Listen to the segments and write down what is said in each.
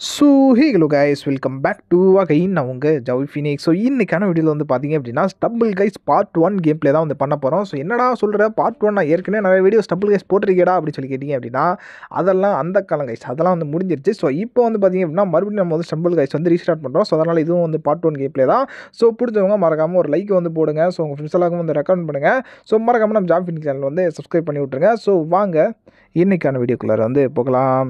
so hey hello guys welcome back to again நான் உங்கள் ஜவுல் Phoenix so இன்னைக்கான வீடியோவில் வந்து பார்த்தீங்க அப்படின்னா Stumble Guys part one game play தான் வந்து பண்ண போகிறோம் ஸோ என்னடா சொல்கிற பார்ட் ஒன் நான் ஏற்கனவே நிறைய வீடியோ ஸ்டம்பிள் கைஸ் போட்டிருக்கேடா அப்படின்னு சொல்லி கேட்டிங்க அப்படின்னா அதெல்லாம் அந்த காலம் கைஸ் அதெல்லாம் வந்து முடிஞ்சிருச்சு ஸோ இப்போ வந்து பார்த்தீங்க அப்படின்னா மறுபடியும் நம்ம வந்து ஸ்டம்பிள் கைஸ் வந்து ரீஸ்டார்ட் பண்ணுறோம் ஸோ அதனால் இதுவும் வந்து பார்ட் ஒன் கேம் ப்ளே தான் ஸோ பிடிச்சவங்க மறக்காமல் ஒரு லைக் வந்து போடுங்க ஸோ உங்கள் ஃப்ரெண்ட்ஸ் எல்லாருக்கும் வந்து ரெக்கமெண்ட் பண்ணுங்கள் ஸோ மறக்காமல் நம்ம ஜாப் ஃபினிக்ஸ் சேனல் வந்து சப்ஸ்கிரைப் பண்ணி விட்ருங்க ஸோ வாங்க இன்னைக்கான வீடியோக்குள்ளார வந்து போகலாம்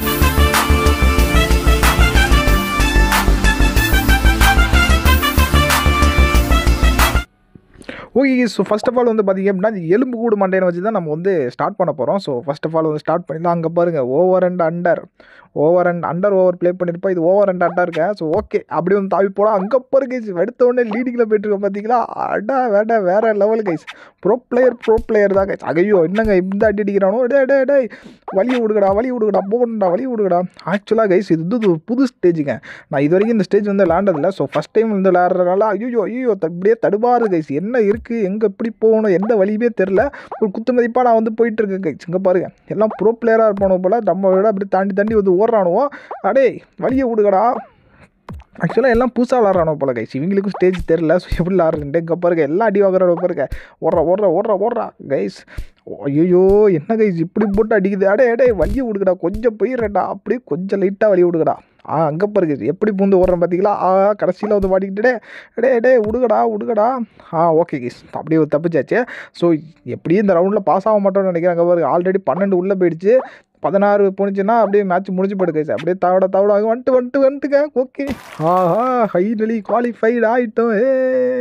okay so first of all வந்து பார்த்திங்க அப்படின்னா இந்த எலும்பு கூடு மண்டையை வச்சு தான் நம்ம வந்து ஸ்டார்ட் பண்ண போகிறோம் ஸோ ஃபஸ்ட் ஆஃப் ஆல் வந்து ஸ்டார்ட் பண்ணிடலாம் அங்கே பாருங்கள் over and under over and under over play பண்ணியிருப்போம் இது ஓவர் அண்ட் அண்டர் இருக்கேன் ஸோ ஓகே அப்படியே வந்து தாவி போலாம் அங்கே பாருங்க எடுத்த உடனே லீடிங்கில் போயிட்டுருக்கோம் பார்த்தீங்களா அடா வேடா வேறு level guys pro player pro player தான் கைஸ் ஐயோ என்னங்க இந்த அடி அடிக்கிறானோ டே டே டே வழி விடுங்கடா வழி விடுங்கடா போகணும்டா வழி விடுங்கடா ஆக்சுவலாக கைஸ் இது வந்து ஒரு புது ஸ்டேஜுங்க நான் இது வரைக்கும் இந்த ஸ்டேஜ் வந்து விளாண்டதில்ல ஸோ ஃபஸ்ட் டைம் வந்து விளாட்றதுனால ஐயோ ஐயோ இப்படியே தடுமாறு கைஸ் என்ன இருக்குது எங்கே எப்படி போகணும் எந்த வழியுமே தெரில ஒரு குத்து மதிப்பாக நான் வந்து போயிட்டுருக்கேன் கைஸ் இங்கே பாருங்கள் எல்லாம் ப்ரோ பிளேயராக இருப்பானோ போல் நம்ம விட அப்படி தாண்டி தாண்டி வந்து ஓடுறானுவோ அடே வழியை விடுங்கடா ஆக்சுவலாக எல்லாம் புதுசாக விளாட்றானோ போல கைஸ் இவங்களுக்கும் ஸ்டேஜ் தெரில ஸோ எப்படி விளாட்றேன்ட்டு இங்கே பாருங்க எல்லாம் அடி வாங்குறோட பாருங்க ஓடுறா ஓடுறா ஓடுறா ஓடுறா கைஸ் ஐயோ என்ன கைஸ் இப்படி போட்டு அடிக்குது அடே அடே வழியை விடுங்கடா கொஞ்சம் போயிடுறேன்டா அப்படியே கொஞ்சம் லைட்டாக வழி விடுங்கடா ஆ அங்கே பாருங்க எப்படி பூந்து ஓடுறேன் பார்த்தீங்களா ஆ கடைசியில் வந்து மாட்டிக்கிட்டு டே டே விடுங்கடா விடுங்கடா ஆ ஓகே கைஸ் அப்படியே ஒரு தப்பிச்சாச்சு ஸோ எப்படியும் இந்த ரவுண்டில் பாஸ் ஆக மாட்டோம்னு நினைக்கிறேன் அங்கே பாருங்க ஆல்ரெடி பன்னெண்டு உள்ளே போயிடுச்சு பதினாறு போணுச்சுன்னா அப்படியே மேட்ச் முடிஞ்சு போயிடு கைஸ் அப்படியே தவட தவட வந்துட்டு வந்துட்டு வந்துட்டுங்க ஓகே ஆஹா ஃபைனலி குவாலிஃபைடு ஆகிட்டோம் ஏ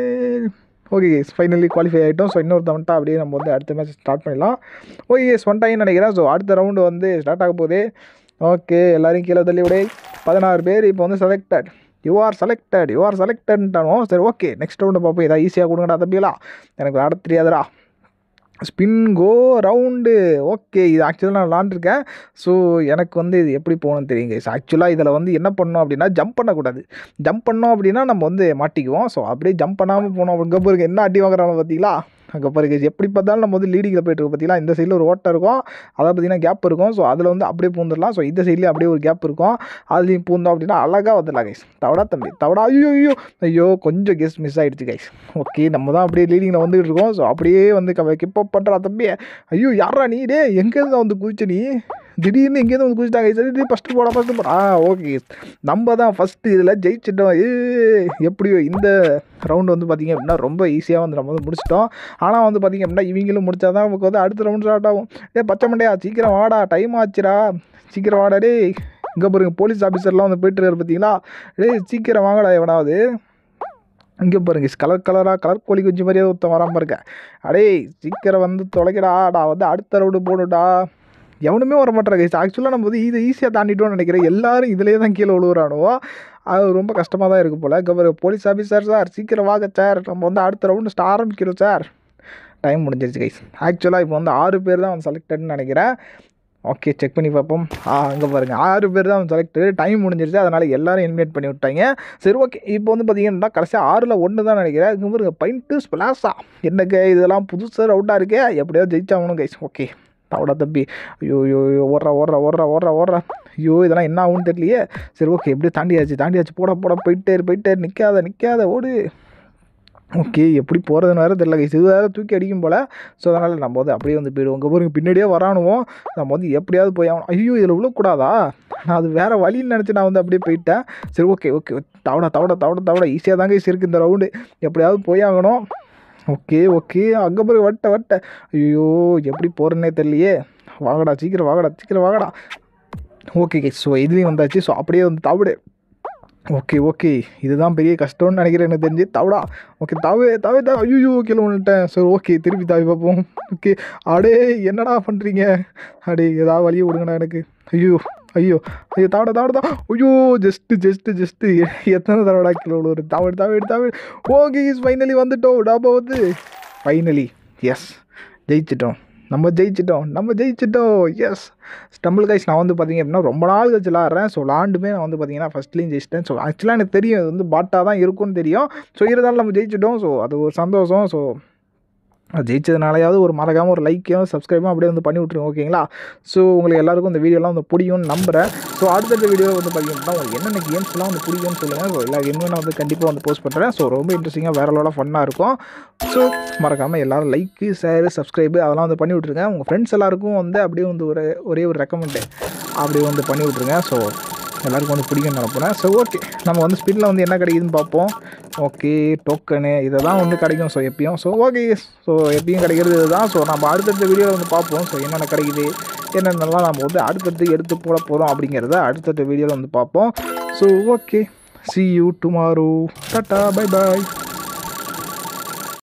ஓகே கேஸ் ஃபைனலி குவாலிஃபை ஆகிட்டோம் ஸோ இன்னொருத்த வந்துட்டா அப்படியே நம்ம வந்து அடுத்த மேட்ச் ஸ்டார்ட் பண்ணிடலாம் ஓகே கேஸ் வந்துட்டாங்கன்னு நினைக்கிறேன் ஸோ அடுத்த ரவுண்டு வந்து ஸ்டார்ட் ஆக போகுது ஓகே எல்லாரையும் கீழே தள்ளி விட பதினாறு பேர் இப்போ வந்து selected you are selected you are செலக்டட்ன்ட்டானோ சரி ஓகே நெக்ஸ்ட் ரவுண்டு பார்ப்போம் ஏதாவது ஈஸியாக கொடுங்கடா தம்பிகளா எனக்கு ஆட தெரியாதுடா ஸ்பின் கோ ரவுண்டு ஓகே இது ஆக்சுவலாக நான் விளாண்டுருக்கேன் ஸோ எனக்கு வந்து இது எப்படி போகணும்னு தெரியுங்க ஆக்சுவலாக இதில் வந்து என்ன பண்ணோம் அப்படின்னா ஜம்ப் பண்ணக்கூடாது ஜம்ப் பண்ணோம் அப்படின்னா நம்ம வந்து மாட்டிக்குவோம் ஸோ அப்படியே ஜம்ப் பண்ணாமல் போனோம் அப்படிங்க பாருங்க என்ன அடி வாங்குறாங்க பார்த்தீங்களா அங்கே பாருங்க எப்படி பார்த்தாலும் நம்ம வந்து லீடிங்கில் போயிட்டு இருக்கோம் பார்த்தீங்களா இந்த சைடில் ஒரு ஓட்டை இருக்கும் அதை பார்த்தீங்கன்னா கேப் இருக்கும் ஸோ அதில் வந்து அப்படியே பூந்துடலாம் ஸோ இந்த சைட்லேயும் அப்படியே ஒரு கேப் இருக்கும் அதுலேயும் பூந்தோம் அப்படின்னா அழகாக வந்துடலாம் கைஸ் தவடா தம்பி தவடா ஐயோ ஐயோ ஐயோ கொஞ்சம் கெஸ் மிஸ் ஆகிடுச்சு கைஸ் ஓகே நம்ம தான் அப்படியே லீடிங்கில் வந்துகிட்டு இருக்கோம் ஸோ அப்படியே வந்து கிப்பப் பண்ணுறா தம்பி ஐயோ யாரா நீ டே எங்கேருந்து வந்து குதிச்ச நீ திடீர்னு எங்கேருந்து வந்து குதிச்சிட்டாங்க சரி ஃபஸ்ட்டு போட ஃபஸ்ட்டு போட ஆ ஓகே நம்ம தான் ஃபஸ்ட்டு இதில் ஜெயிச்சிட்டோம் ஏ எப்படியோ இந்த ரவுண்டு வந்து பார்த்திங்க அப்படின்னா ரொம்ப ஈஸியாக வந்து நம்ம வந்து முடிச்சிட்டோம் ஆனால் வந்து பார்த்திங்க அப்படின்னா இவங்களும் முடிச்சா தான் நமக்கு வந்து அடுத்த ரவுண்ட் ஸ்டார்ட் ஆகும் ஏ பச்சை மண்டையா சீக்கிரம் வாடா டைம் ஆச்சுடா சீக்கிரம் வாடா டே இங்கே பாருங்க போலீஸ் ஆஃபீஸர்லாம் வந்து போயிட்டு இருக்காரு பார்த்தீங்களா டேய் சீக்கிரம் வாங்கடா எவனாவது இங்கே பாருங்க கலர் கலராக கலர் கோழி குஞ்சு மாதிரியே ஒருத்தன் வராமல் இருக்கேன் அடே சீக்கிரம் வந்து தொலைக்கடா நான் வந்து அடுத்த ரவுண்டு போகணுடா எவனுமே வர மாட்டேறாங்க ஆக்சுவலாக நம்ம வந்து இதை ஈஸியாக தாண்டிட்டோம்னு நினைக்கிறேன் எல்லாரும் இதிலே தான் கீழே விழுவுறானுவோ அது ரொம்ப கஷ்டமாக தான் இருக்குது போல் கவர் போலீஸ் ஆஃபீஸர் சார் சீக்கிரம் வாங்க சார் நம்ம வந்து அடுத்த ரவுண்டு ஆரம்பிக்கிறோம் சார் டைம் முடிஞ்சிருச்சு கைஸ் ஆக்சுவலாக இப்போ வந்து ஆறு பேர் தான் வந்து செலக்டட்னு நினைக்கிறேன் ஓகே செக் பண்ணி பார்ப்போம் ஆ அங்கே பாருங்கள் ஆறு பேர் தான் செலக்டட் டைம் முடிஞ்சிருச்சு அதனால் எல்லோரும் இன்வைட் பண்ணி விட்டாங்க சரி ஓகே இப்போ வந்து பார்த்தீங்கன்னா கடைசியாக ஆறில் ஒன்று தான் நினைக்கிறேன் இங்கே பாருங்க பைன்ட்டு ஸ்பிளாஸா என்னங்க இதெல்லாம் புதுசாக ரவுண்டாக இருக்கே எப்படியாவது ஜெயிச்சாகணும் கைஸ் ஓகே தவடா தம்பி ஐயோ ஐயோ ஐயோ ஓடுறா ஓடுறா ஓடுறா ஓடுறா ஓடுறா ஐயோ இதெல்லாம் என்ன ஆகும்னு தெரியலையே சரி ஓகே எப்படியே தாண்டியாச்சு தாண்டியாச்சு போட போட போயிட்டே போயிட்டே நிற்காத நிற்காத ஓடு ஓகே எப்படி போகிறதுன்னு வேறு தெரில கைஸ் இது வேறு தூக்கி அடிக்கும் போல் ஸோ அதனால் நம்ம வந்து அப்படியே வந்து போயிடுவோம் இங்கே பாருங்க பின்னாடியே வரானுவோம் நம்ம வந்து எப்படியாவது போய் ஆகணும் ஐயோ இதில் விழக்கூடாதா நான் அது வேறு வழின்னு நினச்சி நான் வந்து அப்படியே போயிட்டேன் சரி ஓகே ஓகே தவடா தவடா தவட தவட ஈஸியாக தாங்க கைஸ் இருக்குது இந்த ரவுண்டு எப்படியாவது போய் ஆகணும் ஓகே ஓகே அங்கே போய் வட்ட வட்ட ஐயோ எப்படி போகிறேன்னே தெரியலையே வாங்கடா சீக்கிரம் வாங்கடா சீக்கிரம் வாங்கடா ஓகே கைஸ் ஸோ இதுலேயும் வந்தாச்சு ஸோ அப்படியே வந்து தவிடு ஓகே ஓகே இதுதான் பெரிய கஷ்டம்னு நினைக்கிறேன் எனக்கு தெரிஞ்சு தவடா ஓகே தவே தவே தவ ஐயோ கீழே வந்துட்டேன் சரி ஓகே திருப்பி தாவி பார்ப்போம் ஓகே அடே என்னடா பண்ணுறீங்க அடே ஏதாவது வழியை விடுங்கடா எனக்கு ஐயோ ஐயோ ஐயோ தாவட தாவட தான் ஐயோ ஜஸ்ட்டு ஜஸ்ட்டு ஜஸ்ட்டு எத்தனை தடவை கிலோ ஒரு தாவடு தாவடு தாவடு ஓகே இஸ் ஃபைனலி வந்துட்டோம் டாபா வந்து ஃபைனலி எஸ் ஜெயிச்சிட்டோம் நம்ம ஜெயிச்சிட்டோம் நம்ம ஜெயிச்சிட்டோம் எஸ் ஸ்டம்பிள் கைஸ் நான் வந்து பார்த்தீங்க அப்படின்னா ரொம்ப நாள் கழிச்சு விளாட்றேன் ஸோ விளாண்டுமே நான் வந்து பார்த்தீங்கன்னா ஃபஸ்ட்லேயும் ஜெயிச்சிட்டேன் ஸோ ஆக்சுவலாக எனக்கு தெரியும் இது வந்து பாட்டாக தான் இருக்கும்னு தெரியும் ஸோ இருந்தாலும் நம்ம ஜெயிச்சிட்டோம் ஸோ அது ஒரு சந்தோஷம் ஸோ ஜெயிச்சதுனாலையாவது ஒரு மறக்காமல் ஒரு லைக்கையும் சப்ஸ்கிரைபும் அப்படியே வந்து பண்ணி விட்ருங்க ஓகேங்களா ஸோ உங்களுக்கு எல்லாருக்கும் இந்த வீடியோலாம் வந்து பிடிக்கும்னு நம்புகிறேன் ஸோ அடுத்தடுத்த வீடியோ வந்து பார்த்தீங்கன்னா உங்களுக்கு என்னென்ன கேம்ஸ்லாம் வந்து பிடிக்கும்னு சொல்லுங்கள் ஸோ எல்லா கேமும் நான் வந்து கண்டிப்பாக வந்து போஸ்ட் பண்ணுறேன் ஸோ ரொம்ப இன்ட்ரெஸ்டிங்காக வேற லெவலாக ஃபன்னாக இருக்கும் ஸோ மறக்காமல் எல்லாரும் லைக்கு ஷேரு சப்ஸ்கிரைபு அதெல்லாம் வந்து பண்ணி விட்ருங்க உங்கள் ஃப்ரெண்ட்ஸ் எல்லாருக்கும் வந்து அப்படியே வந்து ஒரு ஒரே ஒரு ரெக்கமெண்டு அப்படியே வந்து பண்ணி விட்ருங்க ஸோ எல்லாருக்கும் வந்து பிடிக்கும்னு நினைப்பேன் ஸோ ஓகே நம்ம வந்து ஸ்பின்னில் வந்து என்ன கிடைக்குதுன்னு பார்ப்போம் ஓகே டோக்கனு இதை தான் வந்து கிடைக்கும் ஸோ எப்பயும் ஸோ ஓகே ஸோ எப்பயும் கிடைக்கிறது இதுதான் ஸோ நம்ம அடுத்தடுத்த வீடியோவில் வந்து பார்ப்போம் ஸோ என்னென்ன கிடைக்குது என்னென்னலாம் நம்ம வந்து அடுத்தடுத்து எடுத்து போட போகிறோம் அப்படிங்கிறத அடுத்தடுத்த வீடியோவில் வந்து பார்ப்போம் so okay see you tomorrow டாட்டா பை பாய்